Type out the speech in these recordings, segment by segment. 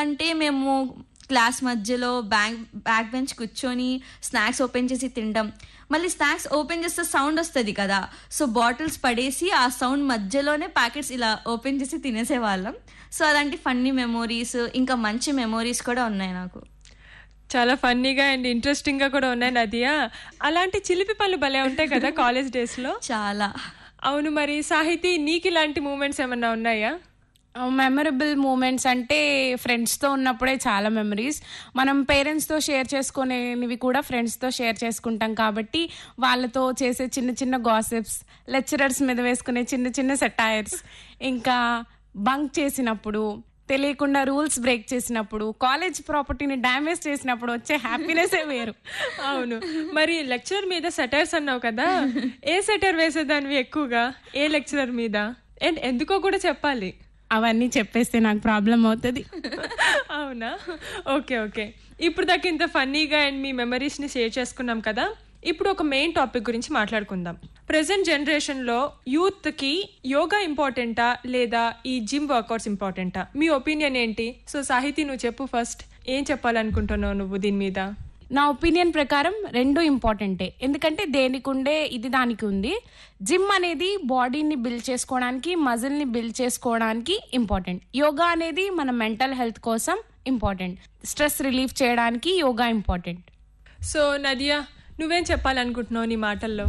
ఎందుకంటే మేము క్లాస్ మధ్యలో బ్యాంక్ బ్యాక్ బెంచ్ కూర్చొని స్నాక్స్ ఓపెన్ చేసి తింటాం మళ్ళీ స్నాక్స్ ఓపెన్ చేస్తే సౌండ్ వస్తుంది కదా సో బాటిల్స్ పడేసి ఆ సౌండ్ మధ్యలోనే ప్యాకెట్స్ ఇలా ఓపెన్ చేసి తినేసేవాళ్ళం సో అలాంటి ఫన్నీ మెమోరీస్ ఇంకా మంచి మెమోరీస్ కూడా ఉన్నాయి నాకు చాలా ఫన్నీగా అండ్ ఇంట్రెస్టింగ్ గా కూడా ఉన్నాయి నదియా అలాంటి చిలిపి పనులు భలే ఉంటాయి కదా కాలేజ్ డేస్ లో చాలా అవును మరి సాహితీ నీకు ఇలాంటి మూమెంట్స్ ఏమన్నా ఉన్నాయా మెమరబుల్ మూమెంట్స్ అంటే ఫ్రెండ్స్తో ఉన్నప్పుడే చాలా మెమరీస్ మనం పేరెంట్స్తో షేర్ చేసుకునేవి కూడా ఫ్రెండ్స్తో షేర్ చేసుకుంటాం కాబట్టి వాళ్ళతో చేసే చిన్న చిన్న గాసిప్స్ లెక్చరర్స్ మీద వేసుకునే చిన్న చిన్న సెటైర్స్ ఇంకా బంక్ చేసినప్పుడు తెలియకుండా రూల్స్ బ్రేక్ చేసినప్పుడు కాలేజ్ ప్రాపర్టీని డ్యామేజ్ చేసినప్పుడు వచ్చే హ్యాపీనెస్ వేరు అవును మరి లెక్చరర్ మీద సెటైర్స్ అన్నావు కదా ఏ సెటర్ వేసేదానివి ఎక్కువగా ఏ లెక్చరర్ మీద అండ్ ఎందుకో కూడా చెప్పాలి అవన్నీ చెప్పేస్తే నాకు ప్రాబ్లం అవుతుంది అవునా ఓకే ఓకే ఇప్పుడు దాకా ఇంత ఫన్నీగా అండ్ మీ మెమరీస్ ని షేర్ చేసుకున్నాం కదా ఇప్పుడు ఒక మెయిన్ టాపిక్ గురించి మాట్లాడుకుందాం ప్రెసెంట్ జనరేషన్ లో యూత్ కి యోగా ఇంపార్టెంటా లేదా ఈ జిమ్ వర్కౌట్స్ ఇంపార్టెంటా మీ ఒపీనియన్ ఏంటి సో సాహితీ నువ్వు చెప్పు ఫస్ట్ ఏం చెప్పాలనుకుంటున్నావు నువ్వు దీని మీద నా ఒపీనియన్ ప్రకారం రెండు ఇంపార్టెంటే ఎందుకంటే దేనికి ఉండే ఇది దానికి ఉంది జిమ్ అనేది బాడీని బిల్డ్ చేసుకోవడానికి మజిల్ని బిల్డ్ చేసుకోవడానికి ఇంపార్టెంట్ యోగా అనేది మన మెంటల్ హెల్త్ కోసం ఇంపార్టెంట్ స్ట్రెస్ రిలీఫ్ చేయడానికి యోగా ఇంపార్టెంట్ సో నదియా నువ్వేం చెప్పాలనుకుంటున్నావు నీ మాటల్లో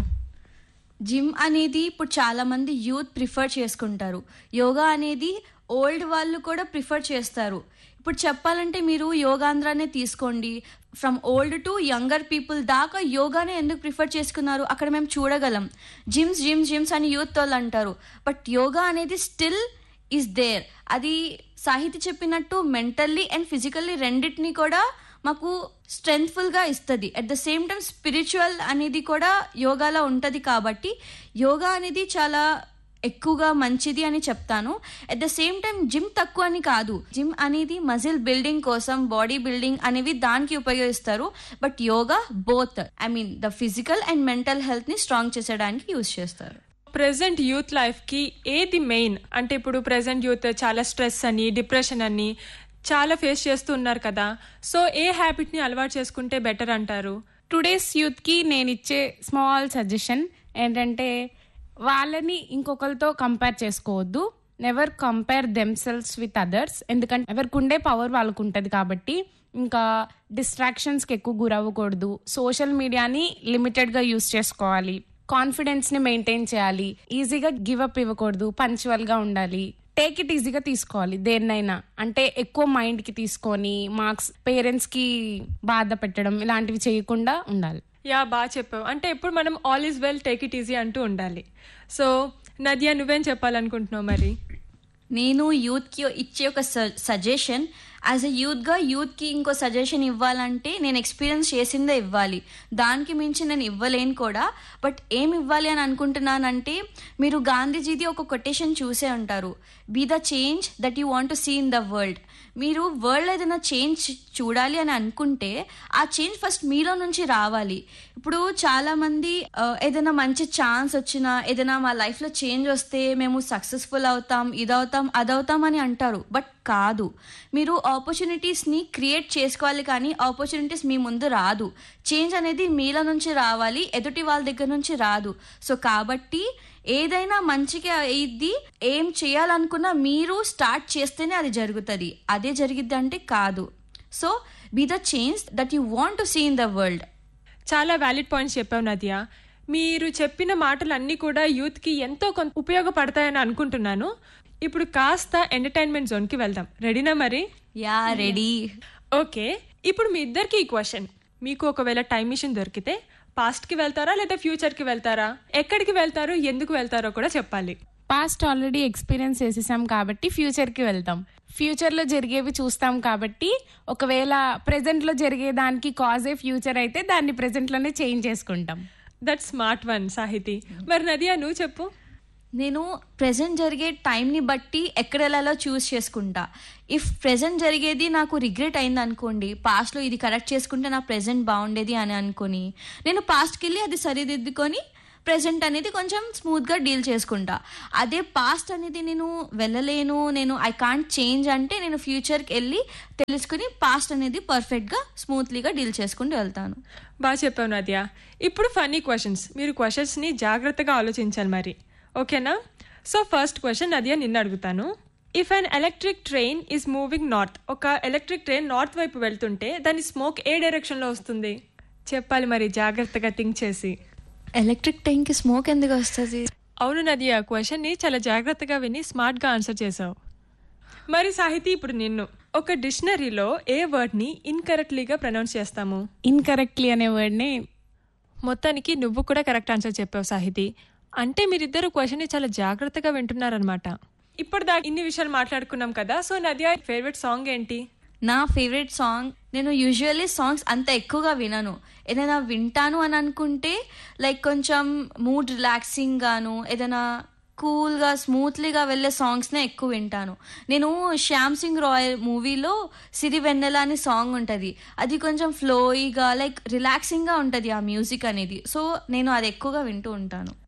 జిమ్ అనేది ఇప్పుడు చాలా మంది యూత్ ప్రిఫర్ చేసుకుంటారు యోగా అనేది ఓల్డ్ వాళ్ళు కూడా ప్రిఫర్ చేస్తారు ఇప్పుడు చెప్పాలంటే మీరు యోగాంధ్రానే తీసుకోండి from old to younger people దాకా యోగానే ఎందుకు ప్రిఫర్ చేసుకున్నారు అక్కడ మేము చూడగలం జిమ్స్ జిమ్స్ జిమ్స్ అని యూత్ వాళ్ళు అంటారు బట్ యోగా అనేది స్టిల్ ఈస్ దేర్ అది సాహితి చెప్పినట్టు మెంటల్లీ అండ్ ఫిజికల్లీ రెండింటిని కూడా మాకు స్ట్రెంగ్ఫుల్గా ఇస్తుంది at the same time spiritual అనేది కూడా యోగాలో ఉంటుంది కాబట్టి యోగా అనేది చాలా ఎక్కువగా మంచిది అని చెప్తాను at the same time gym తక్కువ అని కాదు జిమ్ అనేది మజిల్ బిల్డింగ్ కోసం బాడీ బిల్డింగ్ అనేవి దానికి ఉపయోగిస్తారు but yoga both I mean the physical and mental health ని స్ట్రాంగ్ చేసడానికి యూస్ చేస్తారు ప్రెసెంట్ యూత్ లైఫ్ కి ఏది మెయిన్ అంటే ఇప్పుడు ప్రెసెంట్ యూత్ చాలా స్ట్రెస్ అని డిప్రెషన్ అని చాలా ఫేస్ చేస్తూ ఉన్నారు కదా సో ఏ హ్యాబిట్ ని అలవాటు చేసుకుంటే బెటర్ అంటారు టుడేస్ యూత్కి నేను ఇచ్చే స్మాల్ సజెషన్ ఏంటంటే వాళ్ళని ఇంకొకరితో కంపేర్ చేసుకోవద్దు never compare themselves with others ఎందుకంటే ఎవరికి ఉండే పవర్ వాళ్ళకు ఉంటుంది కాబట్టి ఇంకా డిస్ట్రాక్షన్స్కి ఎక్కువ గురవ్వకూడదు సోషల్ మీడియాని లిమిటెడ్గా యూస్ చేసుకోవాలి కాన్ఫిడెన్స్ని మెయింటైన్ చేయాలి ఈజీగా గివ్ అప్ ఇవ్వకూడదు పంచువల్గా ఉండాలి టేక్ ఇట్ ఈజీగా తీసుకోవాలి దేన్నైనా అంటే ఎక్కువ మైండ్కి తీసుకొని మార్క్స్ పేరెంట్స్కి బాధ పెట్టడం ఇలాంటివి చేయకుండా ఉండాలి యా బాగా చెప్పావు అంటే ఎప్పుడు మనం all is well take it easy అంటూ ఉండాలి సో నదియా నువ్వేం చెప్పాలనుకుంటున్నావు మరి నేను యూత్కి ఇచ్చే ఒక సజెషన్ యాజ్ ఎ యూత్గా యూత్కి ఇంకో సజెషన్ ఇవ్వాలంటే నేను ఎక్స్పీరియన్స్ చేసిందే ఇవ్వాలి దానికి మించి నేను ఇవ్వలేను కూడా బట్ ఏం ఇవ్వాలి అని అనుకుంటున్నానంటే మీరు గాంధీజీది ఒక కొటేషన్ చూసే ఉంటారు be the change that you want to see in the world మీరు వరల్డ్ ఏదైనా చేంజ్ చూడాలి అని అనుకుంటే ఆ చేంజ్ ఫస్ట్ మీలో నుంచి రావాలి ఇప్పుడు చాలా మంది ఆ, ఏదైనా మంచి ఛాన్స్ వచ్చినా ఏదైనా మా లైఫ్లో చేంజ్ వస్తే మేము సక్సెస్ఫుల్ అవుతాం ఇదవుతాం అదవుతాం అని అంటారు బట్ కాదు మీరు ఆపర్చునిటీస్ని క్రియేట్ చేసుకోవాలి కానీ ఆపర్చునిటీస్ మీ ముందు రాదు చేంజ్ అనేది మీలో నుంచి రావాలి ఎదుటి వాళ్ళ దగ్గర నుంచి రాదు సో కాబట్టి ఏదైనా మంచిగా అయ్యిద్ది ఏం చేయాలనుకున్నా మీరు స్టార్ట్ చేస్తేనే అది జరుగుతుంది అదే జరిగిద్ది అంటే కాదు so be the change that you want to see in the world చాలా వ్యాలిడ్ పాయింట్స్ చెప్పావు నదియా మీరు చెప్పిన మాటలన్నీ కూడా యూత్కి ఎంతో కొంత ఉపయోగపడతాయని అనుకుంటున్నాను ఇప్పుడు కాస్త ఎంటర్టైన్మెంట్ జోన్కి వెళ్దాం రెడీనా మరి యా రెడీ ఓకే ఇప్పుడు మీ ఇద్దరికి ఈ క్వశ్చన్ మీకు ఒకవేళ టైం మిషన్ దొరికితే పాస్ట్ కి వెళ్తారా లేదా ఫ్యూచర్ కి వెళ్తారా ఎక్కడికి వెళ్తారు ఎందుకు వెళ్తారో కూడా చెప్పాలి పాస్ట్ ఆల్రెడీ ఎక్స్పీరియన్స్ చేసేసాం కాబట్టి ఫ్యూచర్కి వెళ్తాం ఫ్యూచర్లో జరిగేవి చూస్తాం కాబట్టి ఒకవేళ ప్రెజెంట్లో జరిగేదానికి కాజే ఫ్యూచర్ అయితే దాన్ని ప్రెజెంట్లోనే చేంజ్ చేసుకుంటాం దట్ స్మార్ట్ వన్ సాహితి మరి నదియా నువ్వు చెప్పు నేను ప్రెసెంట్ జరిగే టైంని బట్టి ఎక్కడ వెళ్ళాలో చూస్ చేసుకుంటా ఇఫ్ ప్రెసెంట్ జరిగేది నాకు రిగ్రెట్ అయింది అనుకోండి పాస్ట్లో ఇది కరెక్ట్ చేసుకుంటే నా ప్రెసెంట్ బాగుండేది అని అనుకొని నేను పాస్ట్కి వెళ్ళి అది సరిదిద్దుకొని ప్రెసెంట్ అనేది కొంచెం స్మూత్గా డీల్ చేసుకుంటా అదే పాస్ట్ అనేది నేను వెళ్ళలేను నేను ఐ కాంట్ చేంజ్ అంటే నేను ఫ్యూచర్కి వెళ్ళి తెలుసుకుని పాస్ట్ అనేది పర్ఫెక్ట్గా స్మూత్లీగా డీల్ చేసుకుంటూ వెళ్తాను బాగా చెప్పావు నదియా ఇప్పుడు ఫన్నీ క్వశ్చన్స్ మీరు క్వశ్చన్స్ని జాగ్రత్తగా ఆలోచించాలి మరి ఓకేనా సో ఫస్ట్ క్వశ్చన్ నదియా నిన్ను అడుగుతాను if an electric train is moving north ఒక ఎలక్ట్రిక్ ట్రైన్ నార్త్ వైపు వెళ్తుంటే దాని స్మోక్ ఏ డైరెక్షన్లో వస్తుంది చెప్పాలి మరి జాగ్రత్తగా థింక్ చేసి ఎలక్ట్రిక్ ట్రైన్కి స్మోక్ ఎందుకు వస్తుంది అవును నదియా క్వశ్చన్ని చాలా జాగ్రత్తగా విని స్మార్ట్గా ఆన్సర్ చేసావు మరి సాహితీ ఇప్పుడు నిన్ను ఒక డిక్షనరీలో ఏ వర్డ్ని ఇన్కరెక్ట్లీగా ప్రొనౌన్స్ చేస్తాము ఇన్కరెక్ట్లీ అనే వర్డ్ని మొత్తానికి నువ్వు కూడా కరెక్ట్ ఆన్సర్ చెప్పావు సాహితి అంటే మీరిద్దరు క్వశ్చన్ని చాలా జాగ్రత్తగా వింటున్నారనమాట ఇప్పటిదాకా ఇన్ని విషయాలు మాట్లాడుకున్నాం కదా సో నదియా ఫేవరెట్ సాంగ్ ఏంటి నా ఫేవరెట్ సాంగ్ నేను యూజువల్లీ సాంగ్స్ అంత ఎక్కువగా వినను ఏదైనా వింటాను అని అనుకుంటే లైక్ కొంచెం మూడ్ రిలాక్సింగ్ గాను ఏదైనా కూల్గా స్మూత్లీగా వెళ్ళే సాంగ్స్నే ఎక్కువ వింటాను నేను శ్యామ్ సింగ్ రాయల్ మూవీలో సిరి వెన్నెల అనే సాంగ్ ఉంటుంది అది కొంచెం ఫ్లోయిగా లైక్ రిలాక్సింగ్గా ఉంటుంది ఆ మ్యూజిక్ అనేది సో నేను అది ఎక్కువగా వింటూ ఉంటాను